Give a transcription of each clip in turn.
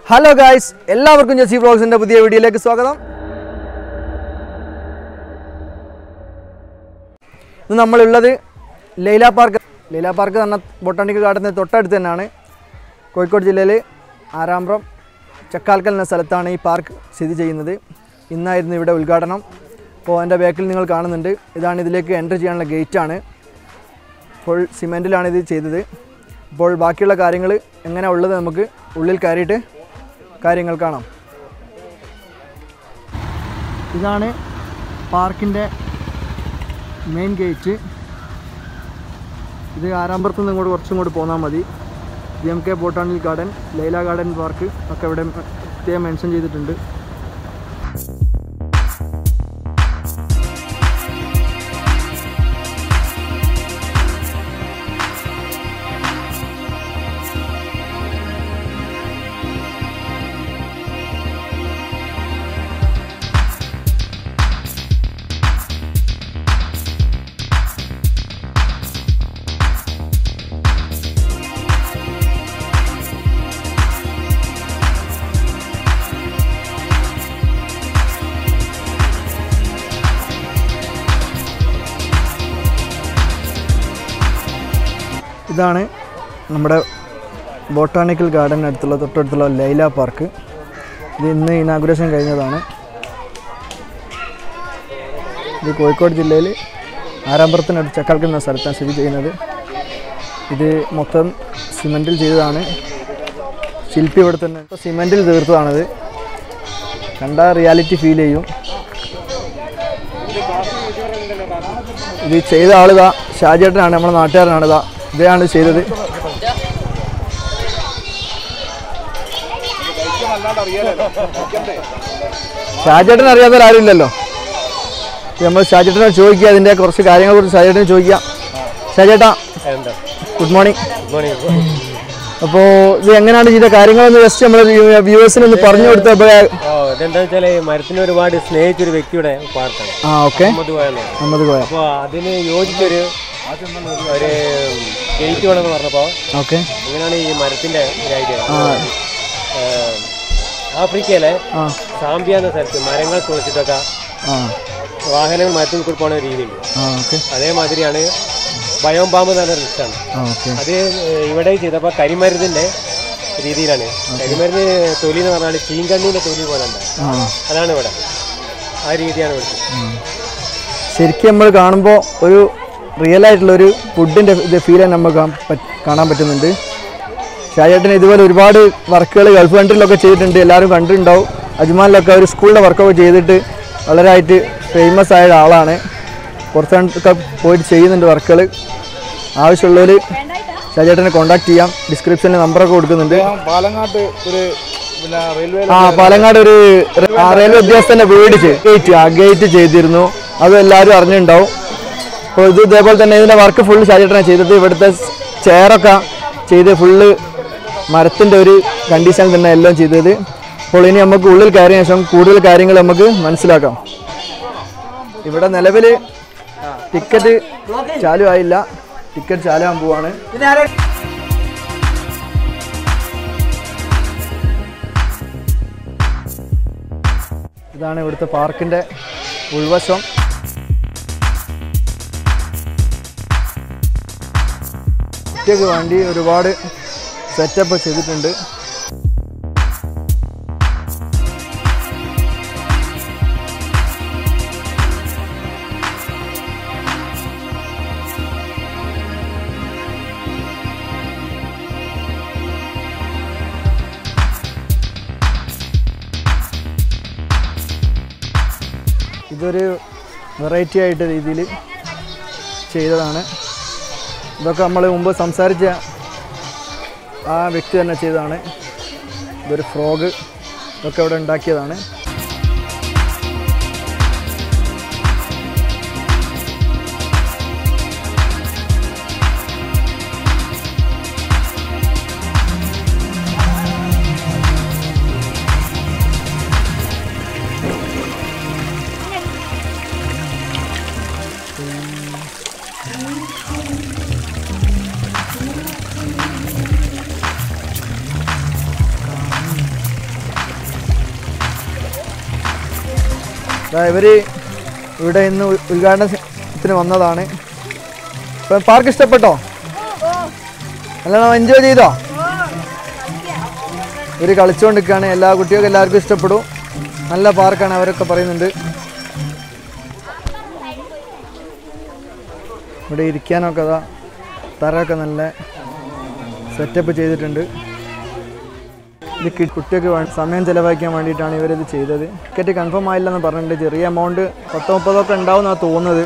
hello guys എല്ലാവർക്കും ജസി വ്ളോഗ്സിന്റെ പുതിയ വീഡിയോയിലേക്ക് സ്വാഗതം ഇന്ന് നമ്മളുള്ളത് ലൈല പാർക്ക് ലൈല പാർക്ക് എന്ന ബൊട്ടാണിക്കൽ ഗാർഡൻ്റെ തൊട്ടടുത്ത് തന്നെയാണ് കോഴിക്കോട് ജില്ലയിൽ ആരാമ്പ്രം ചക്കാൽക്കൽ എന്ന സ്ഥലത്താണ് ഈ പാർക്ക് സ്ഥിതി ചെയ്യുന്നത് ഇന്നായിരുന്നു ഇവിടെ ഉദ്ഘാടനം അപ്പോൾ എൻ്റെ ബാക്കിൽ നിങ്ങൾ കാണുന്നുണ്ട് ഇതാണ് ഇതിലേക്ക് എൻ്റർ ചെയ്യാനുള്ള ഗേറ്റാണ് ഫുൾ സിമെൻറ്റിലാണ് ഇത് ചെയ്തത് അപ്പോൾ ബാക്കിയുള്ള കാര്യങ്ങൾ എങ്ങനെ ഉള്ളത് നമുക്ക് ഉള്ളിൽ കയറിയിട്ട് കാര്യങ്ങൾ കാണാം ഇതാണ് പാർക്കിൻ്റെ മെയിൻ ഗേറ്റ് ഇത് ആരാമ്പുറത്ത് നിന്ന് ഇങ്ങോട്ട് കുറച്ചും കൂടി പോന്നാൽ മതി G M K botanical garden Laila garden park ഒക്കെ ഇവിടെ പ്രത്യേകം മെൻഷൻ ചെയ്തിട്ടുണ്ട് ഇതാണ് നമ്മുടെ ബോട്ടാണിക്കൽ ഗാർഡൻ അടുത്തുള്ള തൊട്ടടുത്തുള്ള ലൈല പാർക്ക് ഇത് ഇന്ന് ഇനാഗുറേഷൻ കഴിഞ്ഞതാണ് ഇത് കോഴിക്കോട് ജില്ലയിൽ ആരാമ്പുറത്തിനടുത്ത് ചക്കാൽക്കൽ എന്ന സ്ഥലത്താണ് സ്ഥിതി ചെയ്യുന്നത് ഇത് മൊത്തം സിമെൻറ്റിൽ ചെയ്തതാണ് ശില്പി ഇവിടെ തന്നെ ഇപ്പോൾ സിമെൻറ്റിൽ തീർത്തതാണിത് കണ്ട റിയാലിറ്റി ഫീൽ ചെയ്യും ഇത് ചെയ്ത ആളിതാ ഷാജേട്ടനാണ് നമ്മുടെ നാട്ടുകാരനാണ് ഇതാ ഇതാണ് ചെയ്തത് ഷാജേട്ടൻ അറിയാത്ത ആരും ഇല്ലല്ലോ നമ്മൾ ഷാജേട്ടനെ ചോദിക്കുക അതിൻ്റെ കുറച്ച് കാര്യങ്ങളെ കുറിച്ച് ഷാജേട്ടനെ ചോദിക്കാം ഷാജേട്ടാ ഗുഡ് മോർണിംഗ് അപ്പോൾ ഇത് എങ്ങനെയാണ് ചെയ്ത കാര്യങ്ങളൊന്ന് ജസ്റ്റ് നമ്മൾ വ്യൂവേഴ്സിന് ഒന്ന് പറഞ്ഞു കൊടുത്തപ്പോൾ ഓ ഇതെന്താ വെച്ചാല് മരത്തിനെ ഒരുപാട് സ്നേഹിച്ചൊരു വ്യക്തിയുടെ പാർക്കാണ് ആ ഓക്കെ മുഹമ്മദ് കോയെന്ന് നമ്മത് പോയാ അപ്പോൾ അതിന് യോജിച്ചൊരു ഒരു ഗേറ്റ് വേണമെന്ന് പറഞ്ഞപ്പോൾ ഓക്കെ അങ്ങനെയാണ് ഈ മരത്തിന്റെ ഒരു ഐഡിയ ആഫ്രിക്കയിലെ ആ സാമ്പിയ എന്ന സ്ഥലത്ത് മരങ്ങൾ തുളച്ചിട്ടൊക്കെ ആ വാഹനങ്ങൾ മരത്തിൽ കൂടി പോകുന്ന ഒരു രീതിയുണ്ട് ആ ഓക്കെ അതേമാതിരിയാണ് ബയോം പാമ്പ് എന്ന് പറഞ്ഞ റിസ്റ്റാണ് ആ ഓക്കെ അത് ഏഹ്, ഇവിടെ ചെയ്തപ്പോൾ കരിമരുന്നിന്റെ രീതിയിലാണ് കരിമരുന്ന് തൊലി എന്ന് പറഞ്ഞാൽ ചീങ്കണ്ണിന്റെ തൊലി പോലെ ഉണ്ടാവും ആ അതാണ് ഇവിടെ ആ രീതിയാണ് ഇവിടുത്തെ ശരിക്കും നമ്മൾ കാണുമ്പോൾ ഒരു റിയൽ ആയിട്ടുള്ള ഒരു ഫുഡിൻ്റെ ഇത് ഫീൽ നമുക്ക് കാ- പറ്റ്- കാണാൻ പറ്റുന്നുണ്ട് ഷാജേട്ടൻ ഇതുപോലെ ഒരുപാട് വർക്കുകൾ ഗൾഫ് കൺട്രിയിലൊക്കെ ചെയ്തിട്ടുണ്ട് എല്ലാവരും കണ്ടിട്ടുണ്ടാവും അജ്മാനിലൊക്കെ ഒരു സ്കൂളിൻ്റെ വർക്കൊക്കെ ചെയ്തിട്ട് വളരെയായിട്ട് ഫേമസ് ആയ ആളാണ് പുറത്തൊക്കെ പോയിട്ട് ചെയ്യുന്നുണ്ട് വർക്കുകൾ ആവശ്യമുള്ളവർ ഷാജേട്ടനെ കോൺടാക്ട് ചെയ്യാം ഡിസ്ക്രിപ്ഷനിൽ നമ്പറൊക്കെ കൊടുക്കുന്നുണ്ട് പാലങ്ങാട്ട് ഒരു പിന്നെ റെയിൽവേ ആ പാലങ്ങാട് ഒരു റെ- ആ, റെയിൽവേ ഉദ്യോഗസ്ഥന്റെ വീട് ഗേറ്റ് ആ ഗേറ്റ് ചെയ്തിരുന്നു അത് എല്ലാവരും അറിഞ്ഞിട്ടുണ്ടാവും അപ്പോൾ ഇത് ഇതേപോലെ തന്നെ ഇതിന്റെ വർക്ക് ഫുള്ള് ഷാജേട്ടനാണ് ചെയ്തത് ഇവിടുത്തെ ചെയറൊക്കെ ചെയ്ത് ഫുള്ള് മരത്തിന്റെ ഒരു കണ്ടീഷനിൽ തന്നെ എല്ലാം ചെയ്തത് അപ്പോൾ ഇനി നമുക്ക് ഉള്ളിൽ കയറിയ ശേഷം കൂടുതൽ കാര്യങ്ങൾ നമുക്ക് മനസ്സിലാക്കാം ഇവിടെ നിലവിൽ ടിക്കറ്റ് ചാലു ആയില്ല ടിക്കറ്റ് ചാലാൻ പോവാണ് ഇതാണ് ഇവിടുത്തെ പാർക്കിന്റെ ഉൾവശം കുട്ടികൾക്ക് വേണ്ടി ഒരുപാട് സെറ്റപ്പ് ചെയ്തിട്ടുണ്ട് ഇതൊരു വെറൈറ്റി ആയിട്ട് രീതിയിൽ ചെയ്തതാണ് ഇതൊക്കെ നമ്മൾ മുമ്പ് സംസാരിച്ച ആ വ്യക്തി തന്നെ ചെയ്തതാണ് ഇതൊരു ഫ്രോഗ് ഇതൊക്കെ ഇവിടെ ഉണ്ടാക്കിയതാണ് ദാ ഇവര് ഇവിടെ ഇന്ന് ഉ- ഉദ്ഘാടനത്തിന് വന്നതാണ് ഇപ്പം പാർക്ക് ഇഷ്ടപ്പെട്ടോ നല്ലോണം എൻജോയ് ചെയ്തോ ഇവർ കളിച്ചുകൊണ്ടിരിക്കുകയാണ് എല്ലാ കുട്ടികൾക്കും എല്ലാവർക്കും ഇഷ്ടപ്പെടും നല്ല പാർക്കാണ് അവരൊക്കെ പറയുന്നുണ്ട് ഇവിടെ ഇരിക്കാനൊക്കെ അതാ തറയൊക്കെ നല്ല സെറ്റപ്പ് ചെയ്തിട്ടുണ്ട് ഇത് കി- കുട്ടികൾക്ക് വേ- സമയം ചിലവഴിക്കാൻ വേണ്ടിയിട്ടാണ് ഇവരിത് ചെയ്തത് ടിക്കറ്റ് കൺഫേം ആയില്ലെന്ന് പറഞ്ഞിട്ടുണ്ട് ചെറിയ എമൗണ്ട് പത്തോ മുപ്പതൊക്കെ ഉണ്ടാവും എന്നാണ് തോന്നുന്നത്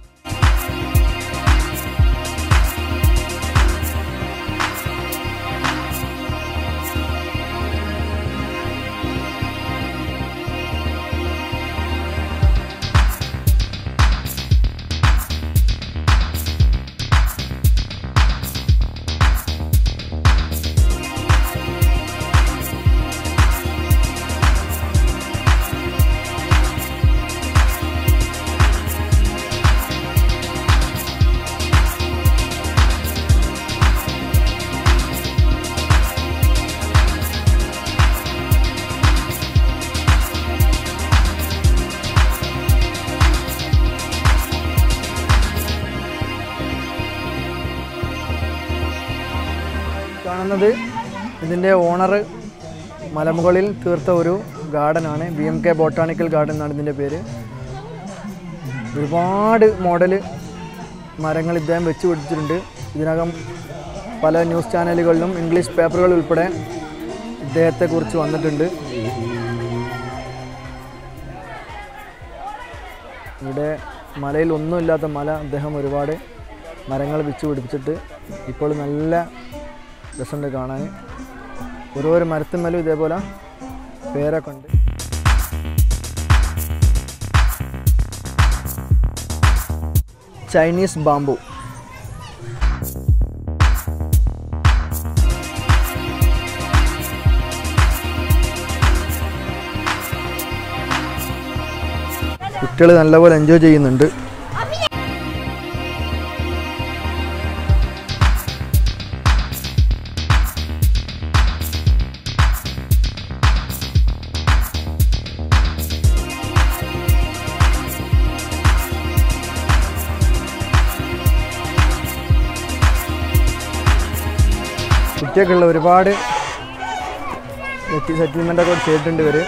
കാണുന്നത് ഇതിൻ്റെ ഓണർ മലമുകളിൽ തീർത്ത ഒരു ഗാർഡനാണ് B M K botanical garden എന്നാണ് ഇതിൻ്റെ പേര് ഒരുപാട് മോഡൽ മരങ്ങൾ ഇദ്ദേഹം വെച്ച് പിടിച്ചിട്ടുണ്ട് ഇതിനകം പല ന്യൂസ് ചാനലുകളിലും ഇംഗ്ലീഷ് പേപ്പറുകൾ ഉൾപ്പെടെ ഇദ്ദേഹത്തെക്കുറിച്ച് വന്നിട്ടുണ്ട് ഇവിടെ മലയിൽ ഒന്നുമില്ലാത്ത മല അദ്ദേഹം ഒരുപാട് മരങ്ങൾ വെച്ച് പിടിപ്പിച്ചിട്ട് ഇപ്പോൾ നല്ല രസമുണ്ട് കാണാൻ ഓരോരോ മരത്തിന്മേലും ഇതേപോലെ പേരൊക്കെ ഉണ്ട് ചൈനീസ് ബാംബു കുട്ടികൾ നല്ലപോലെ എൻജോയ് ചെയ്യുന്നുണ്ട് കുട്ടിയൊക്കെയുള്ള ഒരുപാട് സെറ്റിൽമെൻ്റ് ഒക്കെ ചെയ്തിട്ടുണ്ട് ഇവർ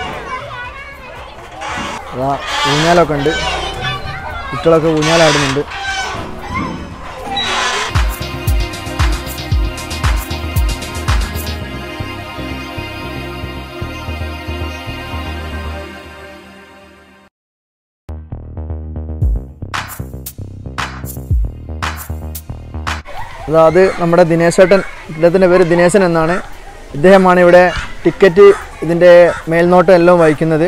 അതാ ഊഞ്ഞാലൊക്കെ ഉണ്ട് കുട്ടികളൊക്കെ ഊഞ്ഞാലാടുന്നുണ്ട് അതാ അത് നമ്മുടെ ദിനേശേട്ടൻ ഇദ്ദേഹത്തിൻ്റെ പേര് ദിനേശൻ എന്നാണ് ഇദ്ദേഹമാണ് ഇവിടെ ടിക്കറ്റ് ഇതിൻ്റെ മേൽനോട്ടം എല്ലാം വഹിക്കുന്നത്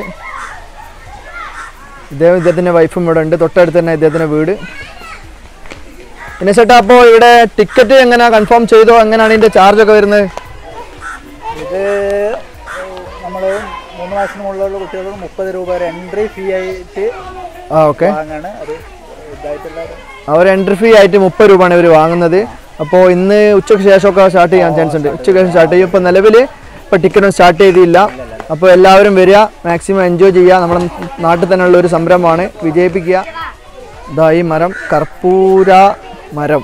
ഇദ്ദേഹം ഇദ്ദേഹത്തിൻ്റെ വൈഫും ഇവിടെ ഉണ്ട് തൊട്ടടുത്ത് തന്നെ ഇദ്ദേഹത്തിൻ്റെ വീട് ദിനേശേട്ടാ അപ്പോൾ ഇവിടെ ടിക്കറ്റ് എങ്ങനെയാ കൺഫേം ചെയ്തോ എങ്ങനെയാണ് ഇതിൻ്റെ ചാർജ് ഒക്കെ വരുന്നത് ഇത് നമ്മൾ മൂന്ന് വയസ്സിന് മുകളിലുള്ള കുട്ടികൾക്ക് മുപ്പത് രൂപ വരെ എൻട്രി ഫീ ആയിട്ട് ആ ഓക്കെ വാങ്ങാണ് അത് ഇതായിട്ടുള്ള അവർ എൻട്രി ഫീ ആയിട്ട് മുപ്പത് രൂപയാണ് ഇവർ വാങ്ങുന്നത് അപ്പോൾ ഇന്ന് ഉച്ചയ്ക്ക് ശേഷമൊക്കെ സ്റ്റാർട്ട് ചെയ്യാൻ ചാൻസ് ഉണ്ട് ഉച്ചയ്ക്ക് ശേഷം സ്റ്റാർട്ട് ചെയ്യും ഇപ്പോൾ നിലവിൽ ഇപ്പോൾ ടിക്കറ്റ് സ്റ്റാർട്ട് ചെയ്തില്ല അപ്പോൾ എല്ലാവരും വരിക മാക്സിമം എൻജോയ് ചെയ്യുക നമ്മുടെ നാട്ടിൽ തന്നെയുള്ള ഒരു സംരംഭമാണ് വിജയിപ്പിക്കുക ഇതാ ഈ മരം കർപ്പൂര മരം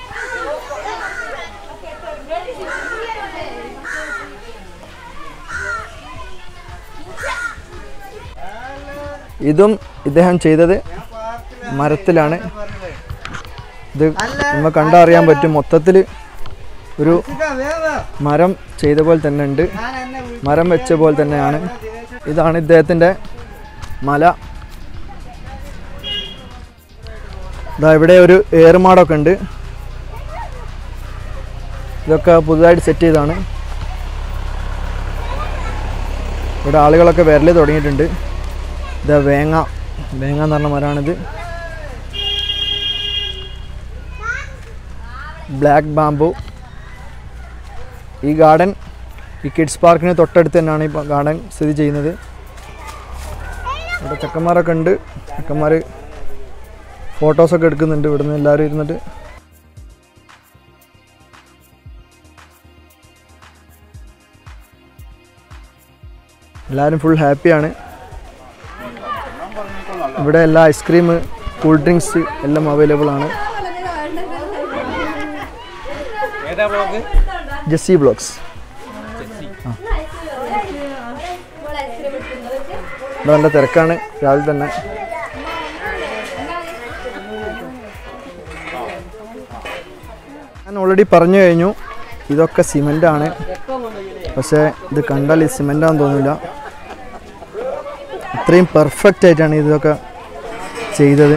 ഇതും ഇദ്ദേഹം ചെയ്തത് മരത്തിലാണ് ഇത് നമ്മൾ കണ്ടറിയാൻ പറ്റും മൊത്തത്തിൽ ഒരു മരം ചെയ്ത പോലെ തന്നെ ഉണ്ട് മരം വെച്ച പോലെ തന്നെയാണ് ഇതാണ് ഇദ്ദേഹത്തിൻ്റെ മല ഇതാ ഇവിടെ ഒരു ഏറുമാടൊക്കെ ഉണ്ട് ഇതൊക്കെ പുതുതായിട്ട് സെറ്റ് ചെയ്താണ് ഇവിടെ ആളുകളൊക്കെ വരല് തുടങ്ങിയിട്ടുണ്ട് ഇതാ വേങ്ങ വേങ്ങ എന്ന് പറഞ്ഞ മരമാണിത് ബ്ലാക്ക് ബാംബു ഈ ഗാർഡൻ ഈ കിഡ്സ് പാർക്കിന് തൊട്ടടുത്ത് തന്നെയാണ് ഈ ഗാർഡൻ സ്ഥിതി ചെയ്യുന്നത് ഇവിടെ ചെക്കന്മാരൊക്കെ ഉണ്ട് ചെക്കന്മാർ ഫോട്ടോസൊക്കെ എടുക്കുന്നുണ്ട് ഇവിടുന്ന് എല്ലാവരും ഇരുന്നിട്ട് എല്ലാവരും ഫുൾ ഹാപ്പിയാണ് ഇവിടെ എല്ലാ ഐസ്ക്രീം കൂൾ ഡ്രിങ്ക്സ് എല്ലാം അവൈലബിൾ ആണ് ഏതാ ബ്ലോക്ക് ജെസ്സി ബ്ലോക്സ് ഇവിടെ നല്ല തിരക്കാണ് രാവിലെ തന്നെ ഞാൻ ഓൾറെഡി പറഞ്ഞു കഴിഞ്ഞു ഇതൊക്കെ സിമെൻ്റ് ആണ് പക്ഷേ ഇത് കണ്ടാൽ ഇത് സിമെൻ്റാന്ന് തോന്നില്ല ഇത്രയും പെർഫെക്റ്റ് ആയിട്ടാണ് ഇതൊക്കെ ചെയ്തത്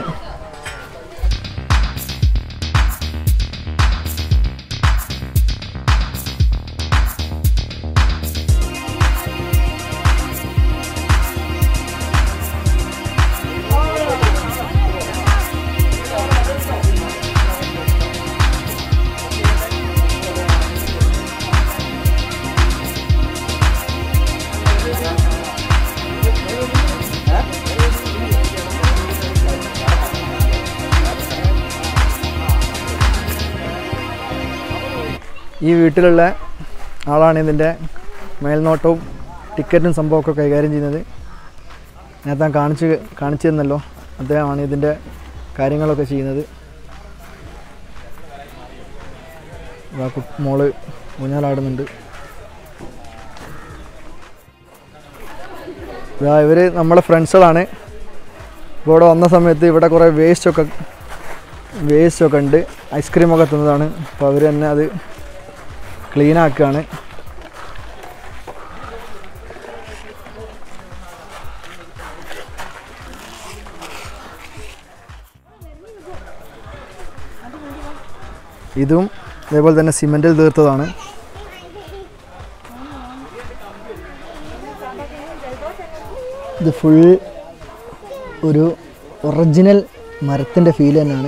ഈ വീട്ടിലുള്ള ആളാണ് ഇതിൻ്റെ മേൽനോട്ടവും ടിക്കറ്റും സംഭവമൊക്കെ കൈകാര്യം ചെയ്യുന്നത് നേരത്തെ ഞാൻ കാണിച്ച് കാണിച്ചു തന്നല്ലോ അദ്ദേഹമാണ് ഇതിൻ്റെ കാര്യങ്ങളൊക്കെ ചെയ്യുന്നത് ഇതാ കു- മോള് ഊഞ്ഞാലാടുന്നുണ്ട് ഇതാ ഇവർ നമ്മളെ ഫ്രണ്ട്സുകളാണ് ഇപ്പോൾ ഇവിടെ വന്ന സമയത്ത് ഇവിടെ കുറേ വേസ്റ്റൊക്കെ വേസ്റ്റൊക്കെ ഉണ്ട് ഐസ്ക്രീമൊക്കെ തിന്നതാണ് അപ്പോൾ അവർ തന്നെ അത് ക്ലീൻ ആക്കുകയാണ് ഇതും അതേപോലെ തന്നെ സിമെൻറ്റിൽ തീർത്തതാണ് ഇത് ഫുൾ ഒരു ഒറിജിനൽ മരത്തിൻ്റെ ഫീൽ തന്നെയാണ്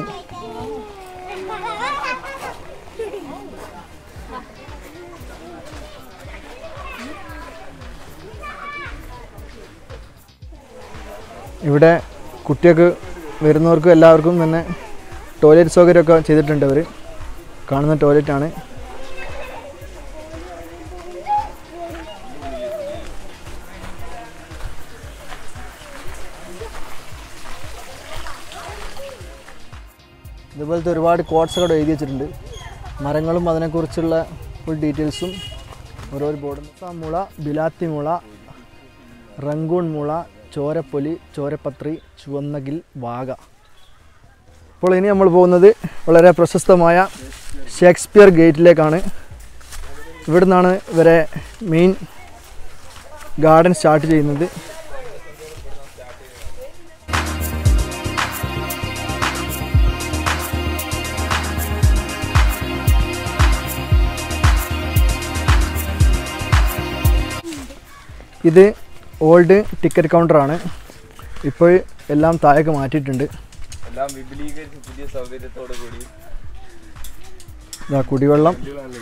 ഇവിടെ കുട്ടികൾക്ക് വരുന്നവർക്കും എല്ലാവർക്കും തന്നെ ടോയ്ലറ്റ് സൗകര്യമൊക്കെ ചെയ്തിട്ടുണ്ട് അവർ കാണുന്ന ടോയ്ലറ്റാണ് ഇതുപോലത്തെ ഒരുപാട് കോട്ട്സ് അവിടെ എഴുതി വെച്ചിട്ടുണ്ട് മരങ്ങളും അതിനെക്കുറിച്ചുള്ള ഫുൾ ഡീറ്റെയിൽസും ഓരോ ബോർഡും മുള ബിലാത്തി മുള റങ്കൂൺ മുള ചോരപ്പൊലി ചോരപത്രി ചുവന്നകിൽ വാഗ അപ്പോൾ ഇനി നമ്മൾ പോകുന്നത് വളരെ പ്രശസ്തമായ ഷേക്സ്പിയർ ഗേറ്റിലേക്കാണ് ഇവിടെ നിന്നാണ് ഇവരെ മെയിൻ ഗാർഡൻ സ്റ്റാർട്ട് ചെയ്യുന്നത് ഇത് ഓൾഡ് ടിക്കറ്റ് കൗണ്ടറാണ് ഇപ്പോൾ എല്ലാം താഴേക്ക് മാറ്റിയിട്ടുണ്ട് എല്ലാം വിപുലീകരിച്ച് പുതിയ സൗകര്യത്തോടു കൂടി ഇതാ കുടിവെള്ളം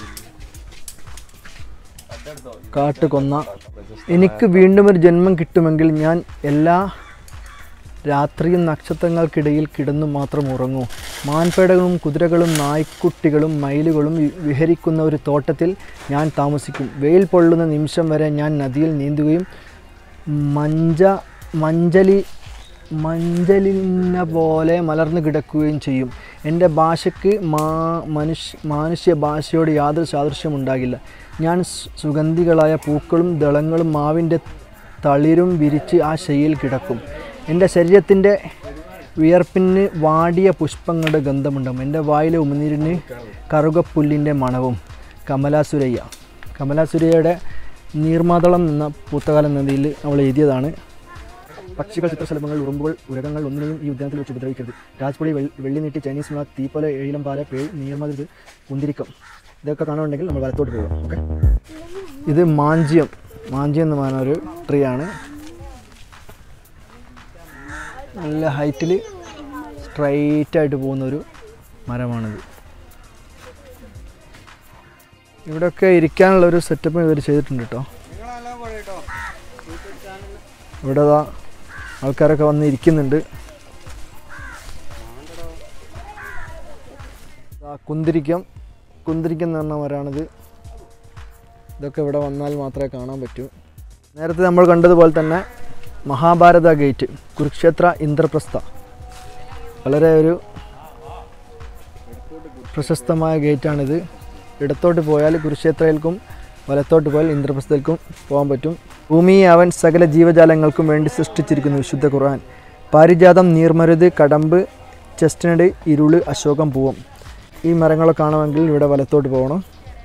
കാട്ടുകൊന്ന എനിക്ക് വീണ്ടും ഒരു ജന്മം കിട്ടുമെങ്കിൽ ഞാൻ എല്ലാ രാത്രിയും നക്ഷത്രങ്ങൾക്കിടയിൽ കിടന്നു മാത്രം ഉറങ്ങൂ മാൻപേടകളും കുതിരകളും നായ്ക്കുട്ടികളും മയിലുകളും വി- വിഹരിക്കുന്ന ഒരു തോട്ടത്തിൽ ഞാൻ താമസിക്കും വെയിൽ പൊള്ളുന്ന നിമിഷം വരെ ഞാൻ നദിയിൽ നീന്തുകയും മഞ്ച മഞ്ചലി മഞ്ചലിന പോലെ മലർന്നു കിടക്കുകയും ചെയ്യും എൻ്റെ ഭാഷയ്ക്ക് മാ മനുഷ്യ മാനുഷ്യ ഭാഷയോട് യാതൊരു സാദൃശ്യമുണ്ടാകില്ല ഞാൻ സു- സുഗന്ധികളായ പൂക്കളും ദളങ്ങളും മാവിൻ്റെ തളിരും വിരിച്ച് ആ ശൈയിൽ കിടക്കും എൻ്റെ ശരീരത്തിൻ്റെ വിയർപ്പിന് വാടിയ പുഷ്പങ്ങളുടെ ഗന്ധമുണ്ടാകും എൻ്റെ വായിലെ ഉമിനീരിന് കറുകപ്പുല്ലിൻ്റെ മണവും കമലാസുരയ്യ കമലാസുരയ്യയുടെ നീർമാതളം എന്ന പൂത്തകാലം നദിയിൽ അവൾ എഴുതിയതാണ് പക്ഷികൾ ചിത്രശലഭങ്ങൾ ഉറുമ്പുകൾ ഉരകങ്ങൾ ഒന്നിനെയും ഈ ഉദ്യാനത്തിൽ വെച്ച് ഉപദ്രവിക്കരുത് രാജ്പൊളി വെള്ളി വെള്ളി നീട്ടി ചൈനീസ് മുള തീപോലെ ഏഴിലം പാല പേഴ് നീർമതിൽ കുന്തിരിക്കം ഇതൊക്കെ കാണുന്നുണ്ടെങ്കിൽ നമ്മൾ വലത്തോട്ട് പോകും ഓക്കെ ഇത് മാഞ്ചിയം മാഞ്ചിയം എന്ന് പറയുന്ന ഒരു ട്രീ ആണ് നല്ല ഹൈറ്റിൽ സ്ട്രൈറ്റ് ആയിട്ട് പോകുന്ന ഒരു മരമാണിത് ഇവിടെയൊക്കെ ഇരിക്കാനുള്ള ഒരു സെറ്റപ്പ് ഇവർ ചെയ്തിട്ടുണ്ട് കേട്ടോ ഇവിടെ ദാ ആൾക്കാരൊക്കെ വന്ന് ഇരിക്കുന്നുണ്ട് ദാ കുന്തിരിക്കം കുന്തിരിക്കം എന്ന് പറഞ്ഞ മരമാണിത് ഇതൊക്കെ ഇവിടെ വന്നാൽ മാത്രമേ കാണാൻ പറ്റൂ നേരത്തെ നമ്മൾ കണ്ടതുപോലെ തന്നെ മഹാഭാരത ഗേറ്റ് കുരുക്ഷേത്ര ഇന്ദ്രപ്രസ്ഥ വളരെ ഒരു പ്രശസ്തമായ ഗേറ്റാണിത് ഇടത്തോട്ട് പോയാൽ കുരുക്ഷേത്രയിൽക്കും വലത്തോട്ട് പോയാൽ ഇന്ദ്രപ്രസ്ഥയിൽക്കും പോകാൻ പറ്റും ഭൂമിയെ അവൻ സകല ജീവജാലങ്ങൾക്കും വേണ്ടി സൃഷ്ടിച്ചിരിക്കുന്നു വിശുദ്ധ ഖുർആൻ പാരിജാതം നീർമരുത് കടമ്പ് ചെസ്റ്റനഡ് ഇരുള് അശോകം പൂവം ഈ മരങ്ങളൊക്കെ കാണുമെങ്കിൽ ഇവിടെ വലത്തോട്ട് പോകണം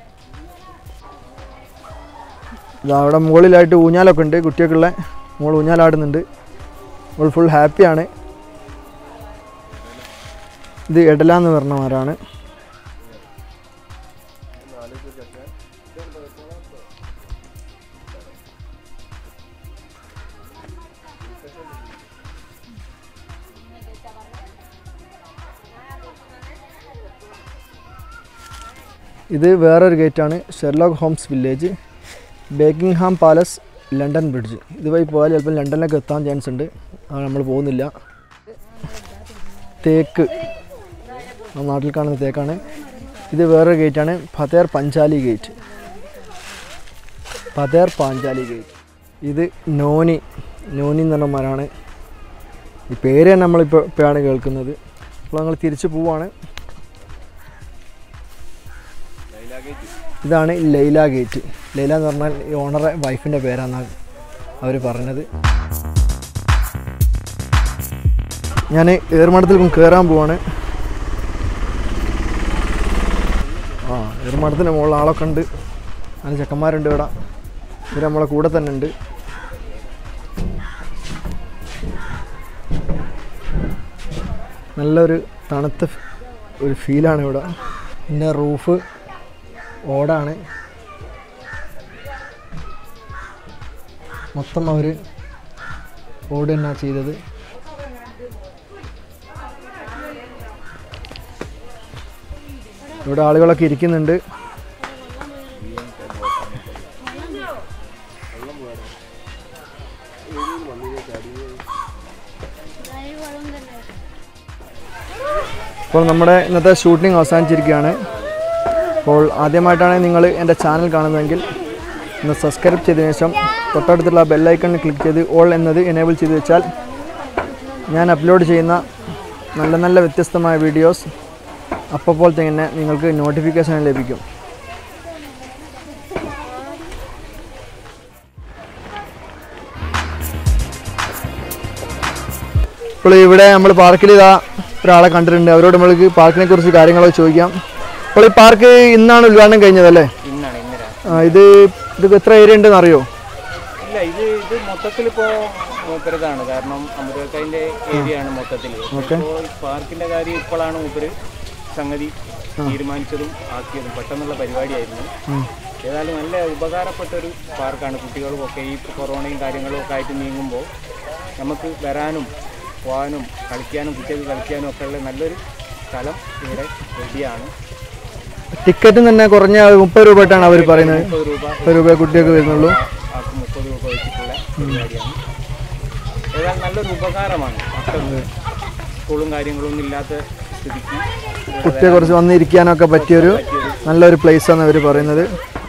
ഇതാ അവിടെ മുകളിലായിട്ട് ഊഞ്ഞാലൊക്കെ ഉണ്ട് കുട്ടിയൊക്കെയുള്ള മോൾ ഊഞ്ഞാലാടുന്നുണ്ട് മോൾ ഫുൾ ഹാപ്പിയാണ് ഇത് എടല എന്ന് പറഞ്ഞ മരമാണ് ഇത് വേറൊരു ഗേറ്റാണ് Sherlock Holmes village Buckingham Palace London bridge ഇതുവഴി പോയാൽ ചിലപ്പോൾ ലണ്ടനിലേക്ക് എത്താൻ ചാൻസ് ഉണ്ട് അത് നമ്മൾ പോകുന്നില്ല തേക്ക് ആ നാട്ടിൽ കാണുന്ന തേക്കാണ് ഇത് വേറൊരു ഗേറ്റാണ് ഫതേർ പഞ്ചാലി ഗേറ്റ് ഫതേർ പാഞ്ചാലി ഗേറ്റ് ഇത് നോനി നോനി എന്ന് പറഞ്ഞ മരമാണ് ഈ പേര് തന്നെ നമ്മളിപ്പോൾ ഇപ്പോഴാണ് കേൾക്കുന്നത് അപ്പോൾ ഞങ്ങൾ തിരിച്ചു പോവാണ് ഇതാണ് ലൈല ഗേറ്റ് ലൈല എന്ന് പറഞ്ഞാൽ ഈ ഓണറെ വൈഫിൻ്റെ പേരാണെന്നാണ് അവർ പറഞ്ഞത് ഞാൻ ഏറുമാടത്തിൽ കയറാൻ പോവാണ് ആ ഏറുമാടത്തിൻ്റെ മുകളിൽ ആളൊക്കെ ഉണ്ട് നല്ല ചെക്കന്മാരുണ്ട് ഇവിടെ ഇവർ നമ്മളെ കൂടെ തന്നെ ഉണ്ട് നല്ലൊരു തണുത്ത ഫ്- ഒരു ഫീലാണ് ഇവിടെ പിന്നെ റൂഫ് ഓടാണ് മൊത്തം അവർ ഓട് തന്നെ ചെയ്തത് ഇവിടെ ആളുകളൊക്കെ ഇരിക്കുന്നുണ്ട് അപ്പോൾ നമ്മുടെ ഇന്നത്തെ ഷൂട്ടിംഗ് അവസാനിച്ചിരിക്കുകയാണ് അപ്പോൾ ആദ്യമായിട്ടാണ് നിങ്ങൾ എൻ്റെ ചാനൽ കാണുന്നതെങ്കിൽ ഒന്ന് സബ്സ്ക്രൈബ് ചെയ്തതിനു ശേഷം തൊട്ടടുത്തുള്ള ബെല്ലൈക്കണിൽ ക്ലിക്ക് ചെയ്ത് ഓൾ എന്നത് എനേബിൾ ചെയ്ത് വെച്ചാൽ ഞാൻ അപ്ലോഡ് ചെയ്യുന്ന നല്ല നല്ല വ്യത്യസ്തമായ വീഡിയോസ് അപ്പോൾ തന്നെ നിങ്ങൾക്ക് നോട്ടിഫിക്കേഷൻ ലഭിക്കും ഇപ്പോൾ ഇവിടെ നമ്മൾ പാർക്കിൽ ഇതാ ഒരാളെ കണ്ടിട്ടുണ്ട് അവരോട് നമ്മൾക്ക് പാർക്കിനെ കുറിച്ച് കാര്യങ്ങളൊക്കെ ചോദിക്കാം അപ്പോൾ ഈ പാർക്ക് ഇന്നാണ് ഉദ്ഘാടനം കഴിഞ്ഞതല്ലേ ഇന്നാണ് ഇന്നലെ ആ, ഇത് ഇത് എത്ര ഏരിയ ഉണ്ടെന്ന് അറിയോ ഇല്ല ഇത് ഇത് മൊത്തത്തിലിപ്പോ മൂപ്പരതാണ് കാരണം അമൃതക്കൈൻ്റെ ഏരിയ ആണ് മൊത്തത്തിൽ ഇപ്പോൾ പാർക്കിന്റെ കാര്യം ഇപ്പോഴാണ് മൂപ്പര് സംഗതി തീരുമാനിച്ചതും ആക്കിയതും പെട്ടെന്നുള്ള പരിപാടിയായിരുന്നു ഏതായാലും നല്ല ഉപകാരപ്പെട്ട ഒരു പാർക്കാണ് കുട്ടികൾക്കൊക്കെ ഈ കൊറോണയും കാര്യങ്ങളും ഒക്കെ ആയിട്ട് നീങ്ങുമ്പോൾ നമുക്ക് വരാനും പോകാനും കളിക്കാനും കുട്ടികൾക്ക് കളിക്കാനും ഒക്കെ ഉള്ള നല്ലൊരു സ്ഥലം ഇവിടെ റെഡിയാണ് ടിക്കറ്റ് തന്നെ കുറഞ്ഞ മുപ്പത് രൂപ ആയിട്ടാണ് അവർ പറയുന്നത് മുപ്പത് രൂപ മുപ്പത് രൂപ കുട്ടികൾക്ക് വരുന്നുള്ളൂ ആൾക്ക് മുപ്പത് രൂപ വെച്ചിട്ടുള്ള പരിപാടിയാണ് ഏതായാലും നല്ലൊരു ഉപകാരമാണ് മക്കൾക്ക് സ്കൂളും കാര്യങ്ങളൊന്നും ഇല്ലാത്ത സ്ഥിതിക്ക് ഇവിടെ കുട്ടിയെ കുറച്ച് വന്നിരിക്കാനൊക്കെ പറ്റിയൊരു നല്ലൊരു പ്ലേസ് ആണ് അവർ പറയുന്നത്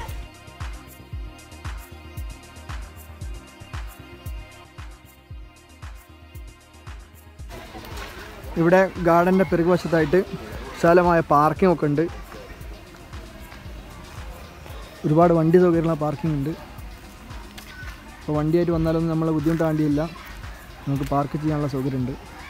ഇവിടെ ഗാർഡൻ്റെ പിറകുവശത്തായിട്ട് വിശാലമായ പാർക്കിംഗ് ഒക്കെ ഉണ്ട് ഒരുപാട് വണ്ടി സൗകര്യമുള്ള പാർക്കിംഗ് ഉണ്ട് അപ്പോൾ വണ്ടിയായിട്ട് വന്നാലൊന്നും നമ്മളെ ബുദ്ധിമുട്ടാണ്ടിയില്ല നമുക്ക് പാർക്ക് ചെയ്യാനുള്ള സൗകര്യമുണ്ട്